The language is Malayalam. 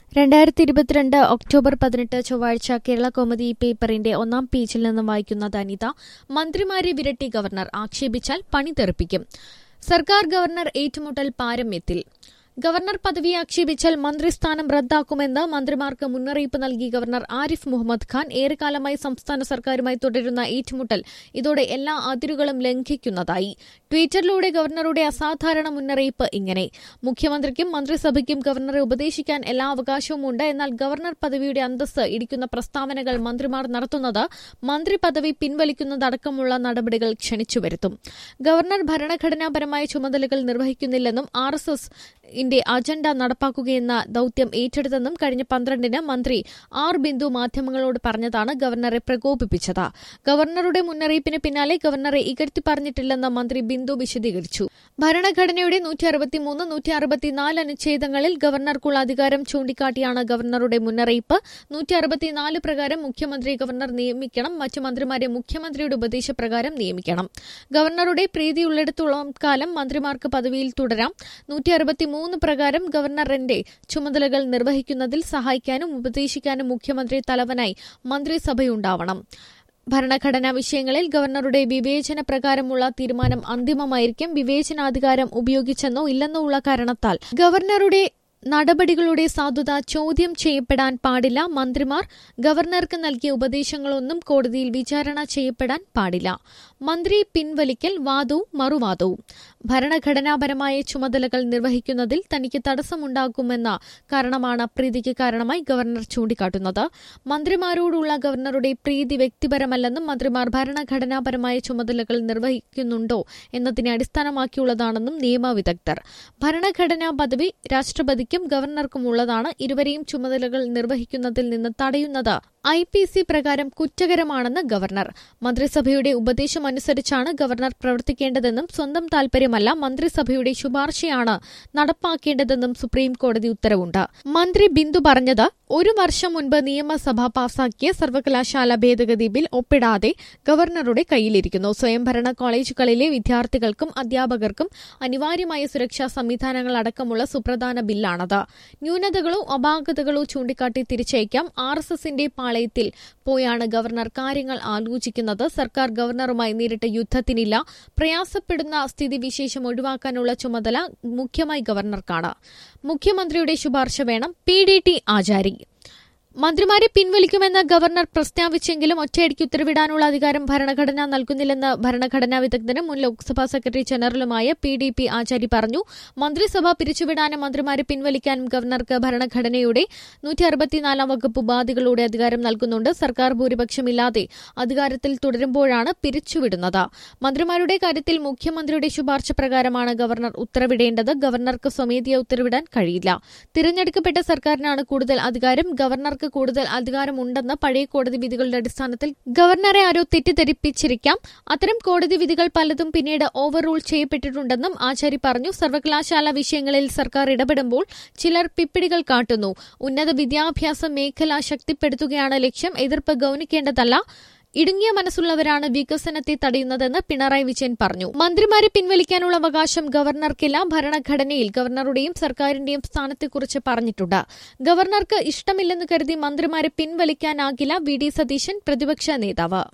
രണ്ടായിരത്തി ഇരുപത്തിരണ്ട് ഒക്ടോബർ പതിനെട്ട് ചൊവ്വാഴ്ച കേരള കോമഡി പേപ്പറിന്റെ ഒന്നാം പേജിൽ നിന്നും വായിക്കുന്നത് അനിത മന്ത്രിമാരെ വിരട്ടി ഗവർണർ ആക്ഷേപിച്ചാൽ പണി തെറിപ്പിക്കും സർക്കാർ ഗവർണർ ഏറ്റുമുട്ടൽ പാരമ്യത്തിൽ ഗവർണർ പദവി ആക്ഷേപിച്ചാൽ മന്ത്രിസ്ഥാനം റദ്ദാക്കുമെന്ന് മന്ത്രിമാർക്ക് മുന്നറിയിപ്പ് നൽകി ഗവർണർ ആരിഫ് മുഹമ്മദ് ഖാൻ ഏറെക്കാലമായി സംസ്ഥാന സർക്കാരുമായി തുടരുന്ന ഏറ്റുമുട്ടൽ ഇതോടെ എല്ലാ അതിരുകളും ലംഘിക്കുന്നതായി ട്വിറ്ററിലൂടെ ഗവർണറുടെ അസാധാരണ മുന്നറിയിപ്പ് ഇങ്ങനെ മുഖ്യമന്ത്രിക്കും മന്ത്രിസഭയ്ക്കും ഗവർണറെ ഉപദേശിക്കാൻ എല്ലാ അവകാശവുമുണ്ട് എന്നാൽ ഗവർണർ പദവിയുടെ അന്തസ്സ് ഇടിക്കുന്ന പ്രസ്താവനകൾ മന്ത്രിമാർ നടത്തുന്നത് മന്ത്രി പദവി പിൻവലിക്കുന്നതടക്കമുള്ള നടപടികൾ ക്ഷണിച്ചുവരുത്തും ഗവർണർ ഭരണഘടനാപരമായ ചുമതലകൾ നിർവഹിക്കുന്നില്ലെന്നും ആർ എസ് എസ് ന്റെ അജണ്ട നടപ്പാക്കുകയെന്ന ദൌത്യം ഏറ്റെടുത്തെന്നും കഴിഞ്ഞ പന്ത്രണ്ടിന് മന്ത്രി ആർ ബിന്ദു മാധ്യമങ്ങളോട് പറഞ്ഞതാണ് ഗവർണറെ പ്രകോപിപ്പിച്ചത് ഗവർണറുടെ മുന്നറിയിപ്പിന് പിന്നാലെ ഗവർണറെ ഇകഴ്ത്തി പറഞ്ഞിട്ടില്ലെന്ന് മന്ത്രി ബിന്ദു വിശദീകരിച്ചു ഭരണഘടനയുടെ നൂറ്റി അറുപത്തിമൂന്ന് നൂറ്റി അറുപത്തിനാല് അനുച്ഛേദങ്ങളിൽ ഗവർണർക്കുള്ള അധികാരം ചൂണ്ടിക്കാട്ടിയാണ് ഗവർണറുടെ മുന്നറിയിപ്പ് നൂറ്റി അറുപത്തിനാല് പ്രകാരം മുഖ്യമന്ത്രി ഗവർണർ നിയമിക്കണം മറ്റു മന്ത്രിമാരെ മുഖ്യമന്ത്രിയുടെ ഉപദേശപ്രകാരം നിയമിക്കണം ഗവർണറുടെ പ്രീതിയുള്ളിടത്തോളം കാലം മന്ത്രിമാർക്ക് പദവിയിൽ തുടരാം നൂറ്റി അറുപത്തിമൂന്ന് പ്രകാരം ഗവർണറിന്റെ ചുമതലകൾ നിർവഹിക്കുന്നതിൽ സഹായിക്കാനും ഉപദേശിക്കാനും മുഖ്യമന്ത്രി തലവനായി മന്ത്രിസഭയുണ്ടാവണം ഭരണഘടനാ വിഷയങ്ങളിൽ ഗവർണറുടെ വിവേചന പ്രകാരമുള്ള തീരുമാനം അന്തിമമായിരിക്കും വിവേചനാധികാരം ഉപയോഗിച്ചെന്നോ ഇല്ലെന്നോ ഉള്ള കാരണത്താൽ ഗവർണറുടെ നടപടികളുടെ സാധുത ചോദ്യം ചെയ്യപ്പെടാൻ പാടില്ല മന്ത്രിമാർ ഗവർണർക്ക് നൽകിയ ഉപദേശങ്ങളൊന്നും കോടതിയിൽ വിചാരണ ചെയ്യപ്പെടാൻ പാടില്ല മന്ത്രി പിൻവലിക്കൽ വാദവും മറുവാദവും ഭരണഘടനാപരമായ ചുമതലകൾ നിർവഹിക്കുന്നതിൽ തനിക്ക് തടസ്സമുണ്ടാകുമെന്ന കാരണമാണ് പ്രീതിക്ക് കാരണമായി ഗവർണർ ചൂണ്ടിക്കാട്ടുന്നത് മന്ത്രിമാരോടുള്ള ഗവർണറുടെ പ്രീതി വ്യക്തിപരമല്ലെന്നും മന്ത്രിമാർ ഭരണഘടനാപരമായ ചുമതലകൾ നിർവഹിക്കുന്നുണ്ടോ എന്നതിനെ അടിസ്ഥാനമാക്കിയുള്ളതാണെന്നും നിയമവിദഗ്ധർ ഭരണഘടനാ പദവി രാഷ്ട്രപതിക്കും ഗവർണർക്കും ഉള്ളതാണ് ഇരുവരെയും ചുമതലകൾ നിർവഹിക്കുന്നതിൽ നിന്ന് തടയുന്നത് ഐ പി സി പ്രകാരം കുറ്റകരമാണെന്ന് ഗവർണർ മന്ത്രിസഭയുടെ ഉപദേശമനുസരിച്ചാണ് ഗവർണർ പ്രവർത്തിക്കേണ്ടതെന്നും സ്വന്തം താൽപര്യമല്ല മന്ത്രിസഭയുടെ ശുപാർശയാണ് നടപ്പാക്കേണ്ടതെന്നും സുപ്രീം കോടതി ഉത്തരവുണ്ട് മന്ത്രി ബിന്ദു പറഞ്ഞത് ഒരു വർഷം മുൻപ് നിയമസഭ പാസാക്കിയ സർവകലാശാല ഭേദഗതി ബിൽ ഒപ്പിടാതെ ഗവർണറുടെ കയ്യിലിരിക്കുന്നു സ്വയംഭരണ കോളേജുകളിലെ വിദ്യാർത്ഥികൾക്കും അധ്യാപകർക്കും അനിവാര്യമായ സുരക്ഷാ സംവിധാനങ്ങൾ അടക്കമുള്ള സുപ്രധാന ബില്ലാണത് ന്യൂനതകളോ അപാകതകളോ ചൂണ്ടിക്കാട്ടി തിരിച്ചയക്കാം ആർ എസ് എസിന്റെ പാളയത്തിൽ പോയാണ് ഗവർണർ കാര്യങ്ങൾ ആലോചിക്കുന്നത് സർക്കാർ ഗവർണറുമായി നേരിട്ട യുദ്ധത്തിനില്ല പ്രയാസപ്പെടുന്ന സ്ഥിതിവിശേഷം ഒഴിവാക്കാനുള്ള ചുമതല മുഖ്യമായി ഗവർണർക്കാണ് മുഖ്യമന്ത്രിയുടെ ശുപാർശ വേണം പി ഡി ടി ആചാരി മന്ത്രിമാരെ പിൻവലിക്കുമെന്ന് ഗവർണർ പ്രസ്താവിച്ചെങ്കിലും ഒറ്റയടിക്ക് ഉത്തരവിടാനുള്ള അധികാരം ഭരണഘടന നൽകുന്നില്ലെന്ന് ഭരണഘടനാ വിദഗ്ധനും മുൻ ലോക്സഭാ സെക്രട്ടറി ജനറലുമായ പി ഡി പി ആചാരി പറഞ്ഞു മന്ത്രിസഭ പിരിച്ചുവിടാനും മന്ത്രിമാരെ പിൻവലിക്കാനും ഗവർണർക്ക് ഭരണഘടനയുടെ നൂറ്റി അറുപത്തിനാലാം വകുപ്പ് ഉപാധികളോടെ അധികാരം നൽകുന്നുണ്ട് സർക്കാർ ഭൂരിപക്ഷമില്ലാതെ അധികാരത്തിൽ തുടരുമ്പോഴാണ് പിരിച്ചുവിടുന്നത് മന്ത്രിമാരുടെ കാര്യത്തിൽ മുഖ്യമന്ത്രിയുടെ ശുപാർശ പ്രകാരമാണ് ഗവർണർ ഉത്തരവിടേണ്ടത് ഗവർണർക്ക് സ്വമേധയ ഉത്തരവിടാൻ കഴിയില്ല തിരഞ്ഞെടുക്കപ്പെട്ട സർക്കാരിനാണ് കൂടുതൽ അധികാരം ഗവർണർക്ക് കൂടുതൽ അധികാരമുണ്ടെന്ന് പഴയ കോടതി വിധികളുടെ അടിസ്ഥാനത്തിൽ ഗവർണറെ ആരോ തെറ്റിദ്ധരിപ്പിച്ചിരിക്കാം അത്തരം കോടതി വിധികൾ പലതും പിന്നീട് ഓവർ റൂൾ ചെയ്യപ്പെട്ടിട്ടുണ്ടെന്നും ആചാരി പറഞ്ഞു സർവകലാശാല വിഷയങ്ങളിൽ സർക്കാർ ഇടപെടുമ്പോൾ ചിലർ പിപ്പിടികൾ കാട്ടുന്നു ഉന്നത വിദ്യാഭ്യാസ മേഖല ശക്തിപ്പെടുത്തുകയാണ് ലക്ഷ്യം എതിർപ്പ് ഗൌനിക്കേണ്ടതല്ല ഇടുങ്ങിയ മനസ്സുള്ളവരാണ് വികസനത്തെ തടയുന്നതെന്ന് പിണറായി വിജയൻ പറഞ്ഞു മന്ത്രിമാരെ പിൻവലിക്കാനുള്ള അവകാശം ഗവർണർക്കില്ല ഭരണഘടനയിൽ ഗവർണറുടെയും സർക്കാരിന്റെയും സ്ഥാനത്തെക്കുറിച്ച് പറഞ്ഞിട്ടുണ്ട് ഗവർണർക്ക് ഇഷ്ടമില്ലെന്ന് കരുതി മന്ത്രിമാരെ പിൻവലിക്കാനാകില്ല വി ഡി സതീശൻ പ്രതിപക്ഷ നേതാവ്